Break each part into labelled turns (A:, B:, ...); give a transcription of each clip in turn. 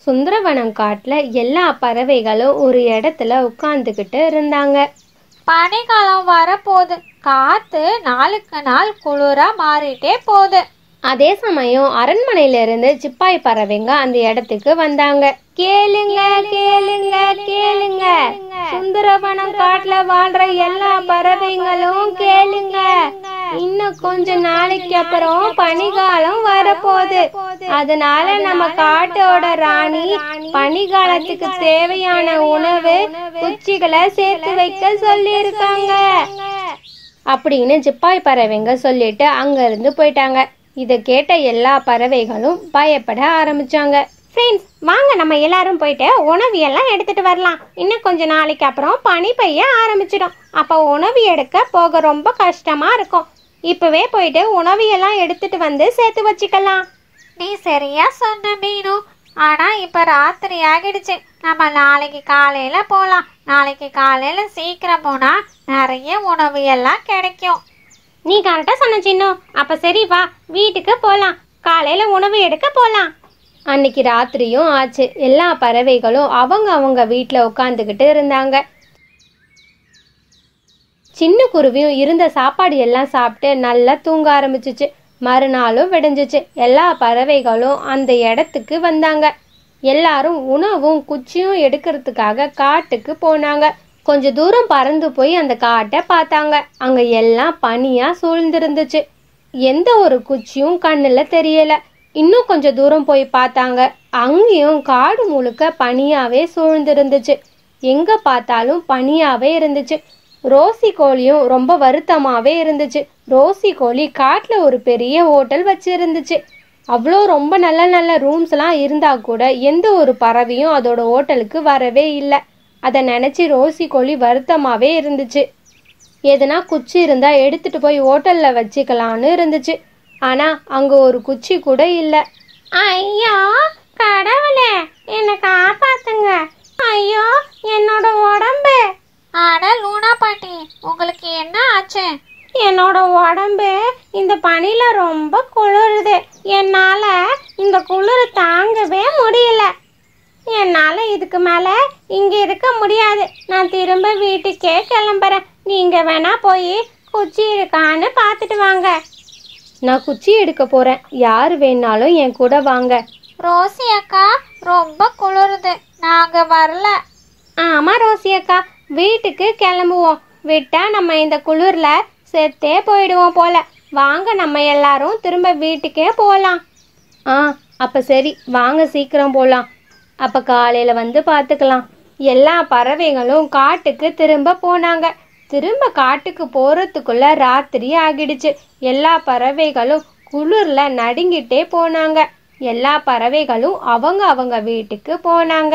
A: சுந்தரவனம் காட்டுல எல்லா பறவைகளும் ஒரு இடத்துல உட்கார்ந்துகிட்டு இருந்தாங்க
B: பனிக்காலம் வரப்போகுது காத்து நாளுக்கு நாள் குளிரா மாறிட்டே போகுது
A: அதே சமயம் அரண்மனையில இருந்து சிப்பாய் பறவைங்க அந்த இடத்துக்கு வந்தாங்க கேளுங்க கேளுங்க கேளுங்க சுந்தரவனம் காட்டுல வாழ்ற எல்லா பறவைங்களும் கேளுங்க இன்னும் கொஞ்ச நாளைக்கு அப்புறம் பனிகாலம் வரப்போகுது அதனால நம்ம காட்டோட ராணி பனிகாலத்துக்கு தேவையான உணவு குச்சிகளை சேர்த்து வைக்க சொல்லியிருக்காங்க அப்படின்னு சிப்பாய் பறவைங்க சொல்லிட்டு அங்க இருந்து போயிட்டாங்க இதை கேட்ட எல்லா பறவைகளும் பயப்பட ஆரம்பிச்சாங்க ஃப்ரெண்ட்ஸ் வாங்க நம்ம எல்லாரும் போயிட்டு உணவு எல்லாம் எடுத்துட்டு வரலாம் இன்னும் கொஞ்ச நாளைக்கு அப்புறம் பனி பெய்ய ஆரம்பிச்சிடும் அப்போ உணவு எடுக்க போக ரொம்ப கஷ்டமா இருக்கும் இப்பவே போயிட்டு உணவு எல்லாம் எடுத்துட்டு வந்து சேர்த்து வச்சுக்கலாம்
B: நீ சரியா சொன்ன மீனு ஆனா இப்ப ராத்திரி ஆகிடுச்சு நம்ம நாளைக்கு காலையில போலாம் நாளைக்கு காலையில சீக்கிரம் போனா நிறைய உணவு எல்லாம் கிடைக்கும்
A: நீ கரெக்டா சொன்ன சின்னம் அப்ப சரி வா வீட்டுக்கு போலாம் காலையில உணவு எடுக்க போலாம் அன்னைக்கு ராத்திரியும் ஆச்சு எல்லா பறவைகளும் அவங்க அவங்க வீட்டில் உட்காந்துக்கிட்டு இருந்தாங்க சின்ன குருவியும் இருந்த சாப்பாடு எல்லாம் சாப்பிட்டு நல்லா தூங்க ஆரம்பிச்சிச்சு மறுநாளும் விடிஞ்சிச்சு எல்லா பறவைகளும் அந்த இடத்துக்கு வந்தாங்க எல்லாரும் உணவும் குச்சியும் எடுக்கிறதுக்காக காட்டுக்கு போனாங்க கொஞ்ச தூரம் பறந்து போய் அந்த காட்டை பார்த்தாங்க அங்க எல்லாம் பனியா சூழ்ந்திருந்துச்சு எந்த ஒரு குச்சியும் கண்ணுல தெரியல இன்னும் கொஞ்ச தூரம் போய் பார்த்தாங்க அங்கேயும் காடு முழுக்க பனியாவே சூழ்ந்திருந்துச்சு எங்க பார்த்தாலும் பனியாவே இருந்துச்சு ரோசி கோழியும் ரொம்ப வருத்தமாவே இருந்துச்சு ரோசி கோழி காட்டுல ஒரு பெரிய ஹோட்டல் வச்சிருந்துச்சு அவ்வளோ ரொம்ப நல்ல நல்ல ரூம்ஸ்லாம் இருந்தா கூட எந்த ஒரு பறவையும் அதோட ஹோட்டலுக்கு வரவே இல்லை அதை நினைச்சு ரோசி கோழி வருத்தமாவே இருந்துச்சு எதுனா குச்சி இருந்தா எடுத்துட்டு போய் ஹோட்டல்ல வச்சுக்கலான்னு இருந்துச்சு ஆனா அங்க ஒரு குச்சி கூட இல்ல ஐயோ கடவுளே என்னை காப்பாத்துங்க ஐயோ என்னோட உடம்பு
B: அட லூனா பாட்டி உங்களுக்கு என்ன ஆச்சு
A: என்னோட உடம்பு இந்த பனில ரொம்ப குளிருது என்னால இந்த குளிர் தாங்கவே முடியல என்னால இதுக்கு மேல இங்க இருக்க முடியாது நான் திரும்ப வீட்டுக்கே கிளம்புறேன் நீங்க வேணா போய் குச்சி இருக்கான்னு பார்த்துட்டு வாங்க நான் குச்சி எடுக்க போறேன் யார் வேணாலும் என் கூட வாங்க
B: ரோசி அக்கா ரொம்ப குளிருது நாங்க வரல
A: ஆமா ரோசி அக்கா வீட்டுக்கு கிளம்புவோம் விட்டா நம்ம இந்த குளிர்ல செத்தே போயிடுவோம் போல வாங்க நம்ம எல்லாரும் திரும்ப வீட்டுக்கே போகலாம் ஆ அப்ப சரி வாங்க சீக்கிரம் போகலாம் அப்ப காலையில வந்து பார்த்துக்கலாம் எல்லா பறவைகளும் காட்டுக்கு திரும்ப போனாங்க திரும்ப காட்டுக்கு போறதுக்குள்ள ராத்திரி ஆகிடுச்சு எல்லா பறவைகளும் குளிர்ல நடுங்கிட்டே போனாங்க எல்லா பறவைகளும் அவங்க அவங்க வீட்டுக்கு போனாங்க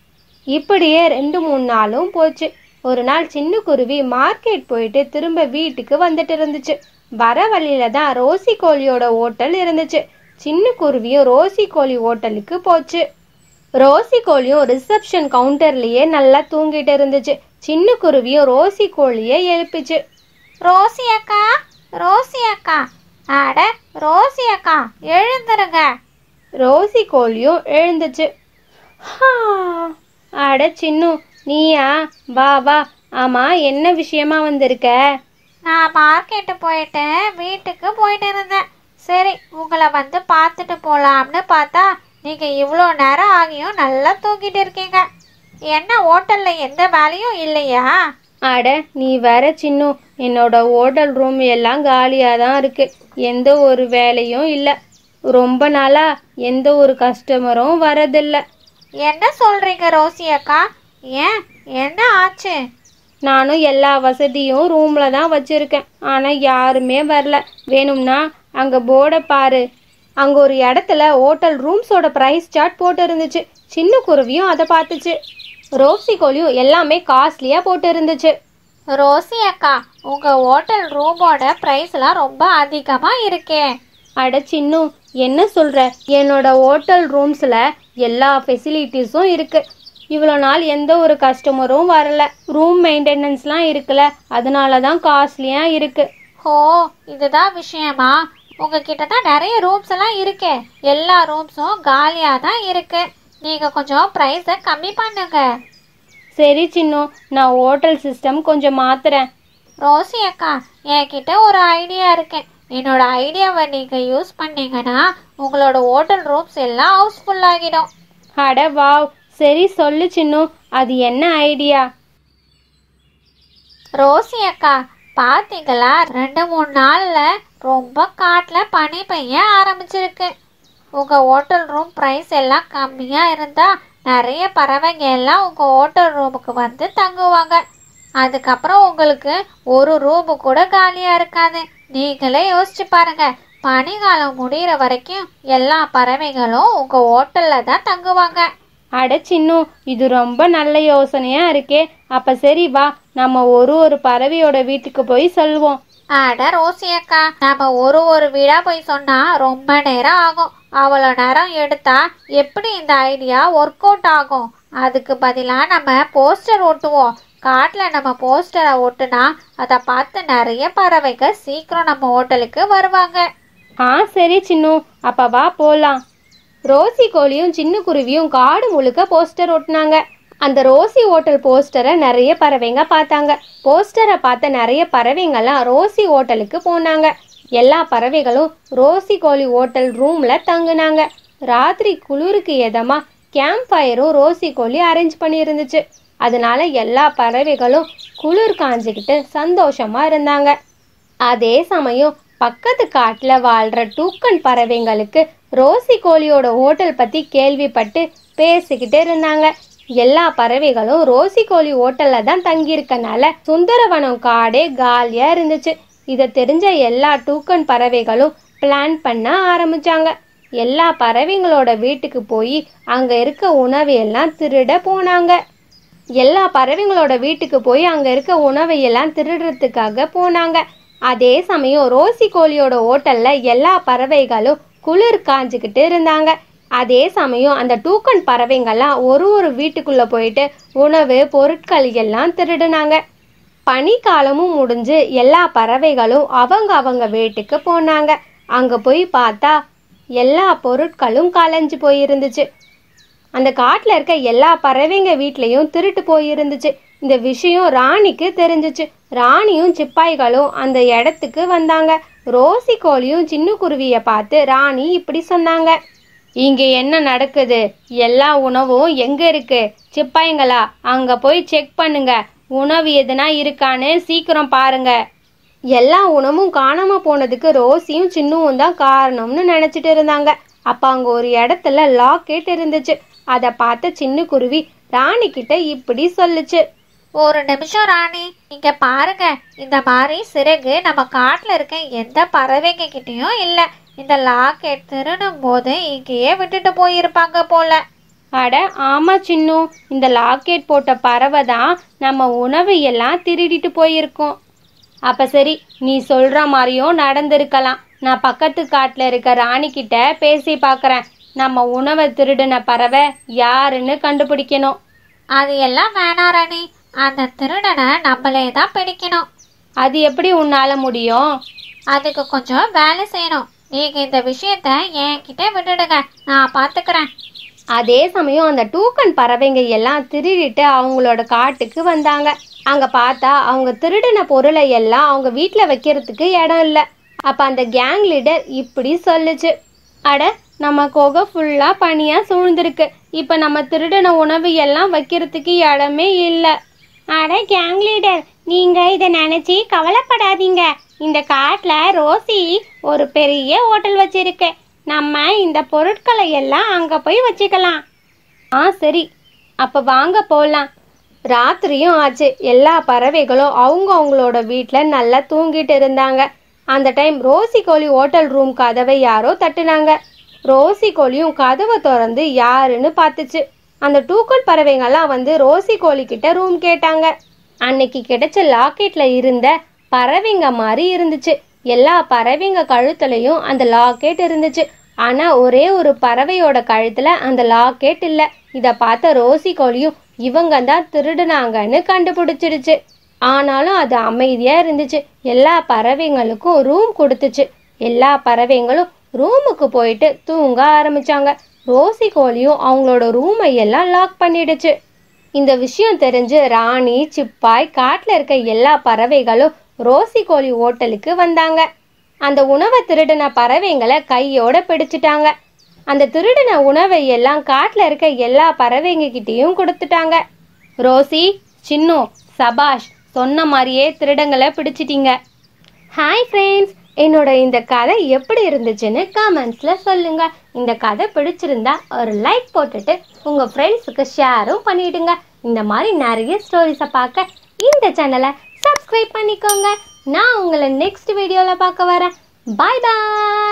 A: இப்படியே ரெண்டு மூணு நாளும் போச்சு ஒரு நாள் சின்ன குருவி மார்க்கெட் போயிட்டு திரும்ப வீட்டுக்கு வந்துட்டு இருந்துச்சு வர வழியில தான் ரோசி கோழியோட ஹோட்டல் இருந்துச்சு சின்ன குருவியும் ரோசி கோழி ஹோட்டலுக்கு போச்சு ரோசி கோழியும் ரிசப்ஷன் கவுண்டர்லயே நல்லா தூங்கிட்டு இருந்துச்சு சின்ன குருவியும் ரோசி கோழியை எழுப்பிச்சு
B: ரோசி அக்கா ரோசி அக்கா அட ரோசி அக்கா எழுந்துருங்க
A: ரோசி கோழியும் எழுந்துச்சு "ஹா, அட சின்னு நீயா வா வா ஆமா என்ன விஷயமா வந்திருக்க
B: நான் மார்க்கெட்டு போயிட்டு வீட்டுக்கு போயிட்டு இருந்தேன் சரி உங்களை வந்து பார்த்துட்டு போலாம்னு பார்த்தா நீங்க இவ்வளோ நேரம் ஆகியும் நல்லா தூங்கிட்டு இருக்கீங்க என்ன ஹோட்டல்ல எந்த வேலையும் இல்லையா
A: அட நீ வேற சின்னு என்னோட ஹோட்டல் ரூம் எல்லாம் காலியாக தான் இருக்கு எந்த ஒரு வேலையும் இல்லை ரொம்ப நாளா எந்த ஒரு கஸ்டமரும் வரதில்ல
B: என்ன சொல்றீங்க ரோசி அக்கா ஏன் என்ன ஆச்சு
A: நானும் எல்லா வசதியும் ரூம்ல தான் வச்சிருக்கேன் ஆனா யாருமே வரல வேணும்னா அங்க போர்டை பாரு அங்க ஒரு இடத்துல ஹோட்டல் ரூம்ஸோட பிரைஸ் சார்ட் போட்டு இருந்துச்சு சின்ன குருவியும் அதை பார்த்துச்சு ரோசி கோழியும் எல்லாமே காஸ்ட்லியா போட்டு இருந்துச்சு
B: ரோசி அக்கா உங்க ஹோட்டல் ரூமோட பிரைஸ்லாம் ரொம்ப அதிகமா இருக்கே
A: அட சின்னு என்ன சொல்ற என்னோட ஹோட்டல் ரூம்ஸ்ல எல்லா ஃபெசிலிட்டிஸும் இருக்கு இவ்வளோ நாள் எந்த ஒரு கஸ்டமரும் வரல ரூம் மெயின்டெனன்ஸ்லாம் இருக்குல்ல அதனால தான் காஸ்ட்லியாக இருக்கு
B: ஓ இதுதான் விஷயமா உங்ககிட்ட தான் நிறைய ரூம்ஸ் எல்லாம் இருக்கே எல்லா ரூம்ஸும் காலியாக தான் இருக்கு நீங்க கொஞ்சம் ப்ரைஸை கம்மி பண்ணுங்க
A: சரி சின்னு நான் ஹோட்டல் சிஸ்டம் கொஞ்சம் மாத்துறேன்
B: ரோசி அக்கா என்கிட்ட ஒரு ஐடியா இருக்கு என்னோட ஐடியாவை நீங்க யூஸ் பண்ணீங்கன்னா உங்களோட ஹோட்டல் ரூம்ஸ் எல்லாம் ஹவுஸ்ஃபுல் ஆகிடும்
A: அட வாவ் சரி சொல்லு சின்னு அது என்ன ஐடியா
B: ரோசி அக்கா பாத்தீங்களா ரெண்டு மூணு நாள்ல ரொம்ப காட்டுல பனி பெய்ய ஆரம்பிச்சிருக்கு உங்க ஹோட்டல் ரூம் பிரைஸ் எல்லாம் கம்மியா இருந்தா நிறைய பறவைங்க எல்லாம் உங்க ஹோட்டல் ரூமுக்கு வந்து தங்குவாங்க அதுக்கப்புறம் உங்களுக்கு ஒரு ரூமு கூட காலியா இருக்காது நீங்களே யோசிச்சு பாருங்க பனிகாலம் முடியிற வரைக்கும் எல்லா பறவைகளும் உங்க ஹோட்டல்ல தான் தங்குவாங்க
A: அட சின்னு இது ரொம்ப நல்ல யோசனையா இருக்கே அப்ப சரி வா நம்ம ஒரு ஒரு பறவையோட வீட்டுக்கு போய் சொல்லுவோம்
B: அட ரோசி அக்கா நம்ம ஒரு ஒரு வீடா போய் சொன்னா ரொம்ப நேரம் ஆகும் அவ்வளோ நேரம் எடுத்தா எப்படி இந்த ஐடியா ஒர்க் அவுட் ஆகும் அதுக்கு பதிலா நம்ம போஸ்டர் ஒட்டுவோம் காட்டுல நம்ம போஸ்டரை ஒட்டுனா அதை பார்த்து நிறைய பறவைகள் சீக்கிரம் நம்ம ஹோட்டலுக்கு வருவாங்க
A: ஆ சரி சின்னு அப்ப வா போலாம் ரோசி கோழியும் சின்ன குருவியும் காடு முழுக்க போஸ்டர் ஒட்டினாங்க அந்த ரோசி ஹோட்டல் போஸ்டரை நிறைய பறவைங்க பார்த்தாங்க போஸ்டரை பார்த்த நிறைய பறவைங்கெல்லாம் ரோசி ஹோட்டலுக்கு போனாங்க எல்லா பறவைகளும் ரோசி கோழி ஹோட்டல் ரூம்ல தங்குனாங்க ராத்திரி குளிருக்கு எதமா கேம்ப் ஃபயரும் ரோசி கோழி அரேஞ்ச் பண்ணி இருந்துச்சு அதனால எல்லா பறவைகளும் குளிர் காஞ்சிக்கிட்டு சந்தோஷமா இருந்தாங்க அதே சமயம் பக்கத்து காட்டுல வாழ்ற டூக்கன் பறவைங்களுக்கு ரோசி கோழியோட ஹோட்டல் பத்தி கேள்விப்பட்டு பேசிக்கிட்டு இருந்தாங்க எல்லா பறவைகளும் ரோசி கோழி ஹோட்டல்ல தான் தங்கியிருக்கனால சுந்தரவனம் காடே காலியா இருந்துச்சு இதை தெரிஞ்ச எல்லா டூக்கன் பறவைகளும் பிளான் பண்ண ஆரம்பிச்சாங்க எல்லா பறவைங்களோட வீட்டுக்கு போய் அங்க இருக்க உணவு எல்லாம் திருட போனாங்க எல்லா பறவைங்களோட வீட்டுக்கு போய் அங்க இருக்க உணவை எல்லாம் திருடுறதுக்காக போனாங்க அதே சமயம் ரோசி கோழியோட ஹோட்டல்ல எல்லா பறவைகளும் குளிர் காஞ்சுக்கிட்டு இருந்தாங்க அதே சமயம் அந்த டூக்கன் பறவைங்கெல்லாம் ஒரு ஒரு வீட்டுக்குள்ள போயிட்டு உணவு பொருட்கள் எல்லாம் திருடுனாங்க பனிக்காலமும் முடிஞ்சு எல்லா பறவைகளும் அவங்க அவங்க வீட்டுக்கு போனாங்க அங்க போய் பார்த்தா எல்லா பொருட்களும் கலைஞ்சு போயிருந்துச்சு அந்த காட்டுல இருக்க எல்லா பறவைங்க வீட்லயும் திருட்டு போயிருந்துச்சு இந்த விஷயம் ராணிக்கு தெரிஞ்சுச்சு ராணியும் சிப்பாய்களும் அந்த இடத்துக்கு வந்தாங்க ரோசி கோழியும் சின்ன குருவிய பார்த்து ராணி இப்படி சொன்னாங்க இங்க என்ன நடக்குது எல்லா உணவும் எங்க இருக்கு சிப்பாய்ங்களா அங்க போய் செக் பண்ணுங்க உணவு எதுனா இருக்கான்னு சீக்கிரம் பாருங்க எல்லா உணவும் காணாம போனதுக்கு ரோசியும் சின்னுவும் தான் காரணம்னு நினைச்சிட்டு இருந்தாங்க அப்ப அங்க ஒரு இடத்துல லாக்கெட் இருந்துச்சு அதை பார்த்த சின்ன குருவி ராணி கிட்ட இப்படி சொல்லுச்சு
B: ஒரு நிமிஷம் ராணி இங்க பாருங்க இந்த மாதிரி சிறகு நம்ம காட்டுல இருக்க எந்த பறவைங்க கிட்டயும் இல்ல இந்த லாக்கெட் திருடும் போது இங்கேயே விட்டுட்டு போயிருப்பாங்க போல
A: அட ஆமா சின்னு இந்த லாக்கெட் போட்ட பறவை தான் நம்ம உணவு எல்லாம் திருடிட்டு போயிருக்கோம் அப்ப சரி நீ சொல்ற மாதிரியும் நடந்திருக்கலாம் நான் பக்கத்து காட்டுல இருக்க ராணி கிட்ட பேசி பார்க்கறேன் நம்ம உணவை திருடின பறவை யாருன்னு கண்டுபிடிக்கணும்
B: அது எல்லாம் வேணாம் ராணி அந்த திருடனை நம்மளே தான் பிடிக்கணும்
A: அது எப்படி உன்னால முடியும்
B: அதுக்கு கொஞ்சம் வேலை செய்யணும் நீங்க இந்த விஷயத்த என்கிட்ட விட்டுடுங்க நான் பாத்துக்கிறேன்
A: அதே சமயம் அந்த டூக்கன் பறவைங்க எல்லாம் திருடிட்டு அவங்களோட காட்டுக்கு வந்தாங்க அங்க பார்த்தா அவங்க திருடின பொருளை எல்லாம் அவங்க வீட்ல வைக்கிறதுக்கு இடம் இல்ல அப்ப அந்த கேங் லீடர் இப்படி சொல்லுச்சு அட நம்ம குகை ஃபுல்லா பனியா சூழ்ந்திருக்கு இப்ப நம்ம திருடின உணவு எல்லாம் வைக்கிறதுக்கு இடமே இல்ல அட கேங் லீடர் நீங்க இத நினைச்சு கவலைப்படாதீங்க இந்த காட்டுல ரோசி ஒரு பெரிய ஹோட்டல் வச்சிருக்கு நம்ம இந்த பொருட்களை எல்லாம் அங்க போய் வச்சுக்கலாம் ஆ சரி அப்ப வாங்க போலாம் ராத்திரியும் ஆச்சு எல்லா பறவைகளும் அவங்க அவங்களோட வீட்டில் நல்லா தூங்கிட்டு இருந்தாங்க அந்த டைம் ரோசி கோழி ஹோட்டல் ரூம் கதவை யாரோ தட்டுனாங்க ரோசி கோழியும் கதவை திறந்து யாருன்னு பார்த்துச்சு அந்த டூக்கன் பறவைங்கெல்லாம் வந்து ரோசி கோழி கிட்ட ரூம் கேட்டாங்க அன்னைக்கு கிடைச்ச லாக்கெட்ல இருந்த பறவைங்க மாதிரி இருந்துச்சு எல்லா பறவைங்க கழுத்துலயும் அந்த லாக்கெட் இருந்துச்சு ஆனா ஒரே ஒரு பறவையோட கழுத்துல அந்த லாக்கெட் இல்ல இத பார்த்த ரோசி கோழியும் இவங்க தான் திருடுனாங்கன்னு கண்டுபிடிச்சிடுச்சு ஆனாலும் அது அமைதியா இருந்துச்சு எல்லா பறவைங்களுக்கும் ரூம் கொடுத்துச்சு எல்லா பறவைங்களும் ரூமுக்கு போயிட்டு தூங்க ஆரம்பிச்சாங்க ரோசி கோழியும் அவங்களோட ரூமை எல்லாம் லாக் பண்ணிடுச்சு இந்த விஷயம் தெரிஞ்சு ராணி சிப்பாய் காட்டில் இருக்க எல்லா பறவைகளும் ரோசி கோழி ஹோட்டலுக்கு வந்தாங்க அந்த உணவை திருடின பறவைங்களை கையோட பிடிச்சிட்டாங்க அந்த திருடின உணவை எல்லாம் காட்டில் இருக்க எல்லா பறவைங்க கிட்டேயும் கொடுத்துட்டாங்க ரோசி சின்னு சபாஷ் சொன்ன மாதிரியே திருடங்களை பிடிச்சிட்டீங்க ஹாய் ஃப்ரெண்ட்ஸ் என்னோட இந்த கதை எப்படி இருந்துச்சுன்னு கமெண்ட்ஸில் சொல்லுங்க இந்த கதை பிடிச்சிருந்தா ஒரு லைக் போட்டுட்டு உங்கள் ஃப்ரெண்ட்ஸுக்கு ஷேரும் பண்ணிடுங்க இந்த மாதிரி நிறைய ஸ்டோரிஸை பார்க்க இந்த சேனலை சப்ஸ்கிரைப் பண்ணிக்கோங்க நான் உங்களை நெக்ஸ்ட் வீடியோவில் பார்க்க வரேன் பாய் பாய்